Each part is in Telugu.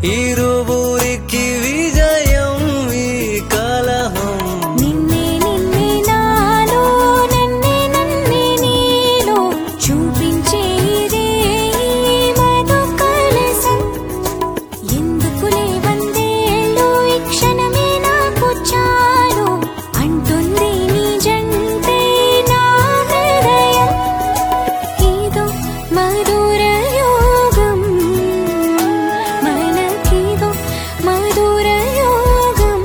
ఇరువురికి విజయం ఈ కలహం నిన్నే నిన్నే నాలో నన్నే నన్నే నీలో చూపించే ఇదే ఈ మధు కలసం ఎందుకులే వందేళ్ళు ఈ క్షణమే నాకు చాలు అంటుంది నీ జంటే నా హృదయం ఇదో మధుర యోగం మనకిదో మధుర యోగం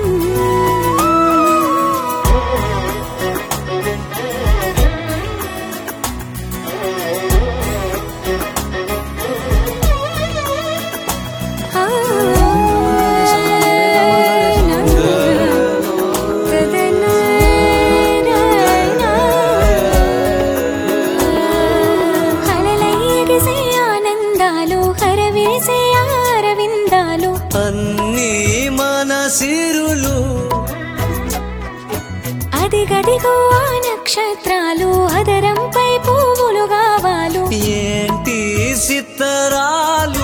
ఆ హలలైగసే ఆనందాలు హరవేసే ఆరవిందాలు అన్నీ మన సిరులు అదిగదిగో ఆ నక్షత్రాలు అదరంపై పువ్వులు కావాలు ఏంటి సిత్తరాలు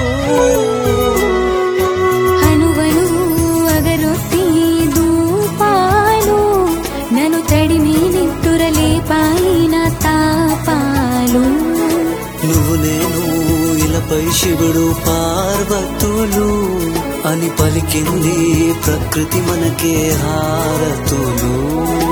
హనువను అగరొత్తి దూపాలు నన్ను తడిమి నిట్టురలేపాయిన తాపాలు నువ్వు నేను ఇలపై శివుడు పార్వతులు అని పలికింది ప్రకృతి మనకే హారతులు